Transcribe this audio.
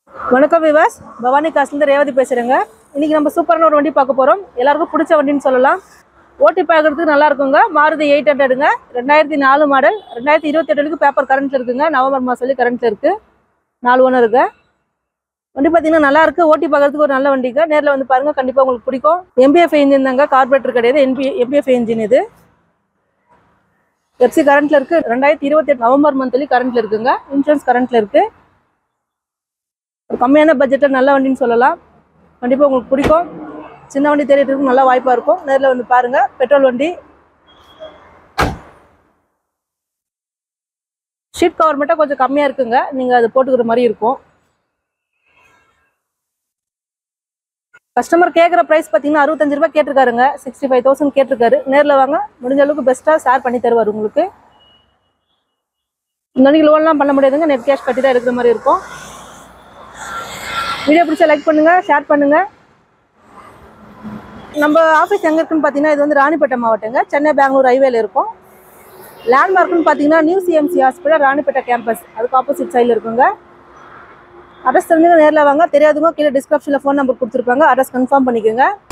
வணக்கம் விவாஸ் பவானி காசுலேருந்து ரேவதி பேசுகிறேங்க இன்றைக்கி நம்ம சூப்பரான ஒரு வண்டி பார்க்க போகிறோம் எல்லாருக்கும் பிடிச்ச வண்டின்னு சொல்லலாம் ஓட்டி பார்க்கறதுக்கு நல்லா இருக்குங்க மாருதி எயிட் ஹண்ட்ரடுங்க ரெண்டாயிரத்தி நாலு மாடல் ரெண்டாயிரத்தி இருபத்தி எட்டுக்கு பேப்பர் கரண்ட்டில் இருக்குங்க நவம்பர் மாதம் சொல்லி கரண்ட்டில் இருக்குது நாலு ஒன்று இருக்கு வண்டி பார்த்தீங்கன்னா நல்லா இருக்கு ஓட்டி பார்க்கறதுக்கு ஒரு நல்ல வண்டிங்க நேரில் வந்து பாருங்கள் கண்டிப்பாக உங்களுக்கு பிடிக்கும் எம்பிஎஃப் இன்ஜின் தாங்க கார்பரேட்டர் கிடையாது என்பி எம்பிஎஃப் இன்ஜின் இது எஃப்சி கரண்ட்டில் இருக்குது ரெண்டாயிரத்தி இருபத்தி எட்டு நவம்பர் மந்த்லி கரண்ட்டில் இருக்குங்க இன்சூரன்ஸ் கரண்ட்டில் இருக்குது ஒரு கம்மியான பட்ஜெட்டில் நல்ல வண்டின்னு சொல்லலாம் கண்டிப்பாக உங்களுக்கு பிடிக்கும் சின்ன வண்டி தேடிட்டு நல்லா வாய்ப்பாக இருக்கும் நேரில் வந்து பாருங்கள் பெட்ரோல் வண்டி ஷீட் கவர் மட்டும் கொஞ்சம் கம்மியாக இருக்குங்க நீங்கள் அது போட்டுக்கிற மாதிரி இருக்கும் கஸ்டமர் கேட்குற ப்ரைஸ் பார்த்தீங்கன்னா அறுபத்தஞ்சு ரூபாய் கேட்டிருக்காருங்க சிக்ஸ்டி ஃபைவ் தௌசண்ட் கேட்டிருக்காரு நேரில் வாங்க முடிஞ்ச அளவுக்கு பெஸ்ட்டாக ஷேர் பண்ணி தருவார் உங்களுக்கு இந்த வண்டிக்கு லோன்லாம் பண்ண முடியாதுங்க நெட் கேஷ் கட்டி தான் எடுக்கிற மாதிரி இருக்கும் வீடியோ பிடிச்சா லைக் பண்ணுங்க ஷேர் பண்ணுங்க நம்ம ஆஃபீஸ் எங்கே இருக்குன்னு பார்த்தீங்கன்னா இது வந்து ராணிப்பேட்டை மாவட்டங்க சென்னை பெங்களூர் ஹைவேல இருக்கும் லேண்ட்மார்க்னு பார்த்தீங்கன்னா new CMC hospital Ranipet campus அதுக்கு ஆப்போசிட் சைடில் இருக்குங்க அட்ரஸ் தெரிஞ்சவங்க நேரில் வாங்க தெரியாதவங்க கீழே டிஸ்கிரிப்ஷனில் ஃபோன் நம்பர் கொடுத்துருப்பாங்க அட்ரஸ் கன்ஃபார்ம் பண்ணிக்கோங்க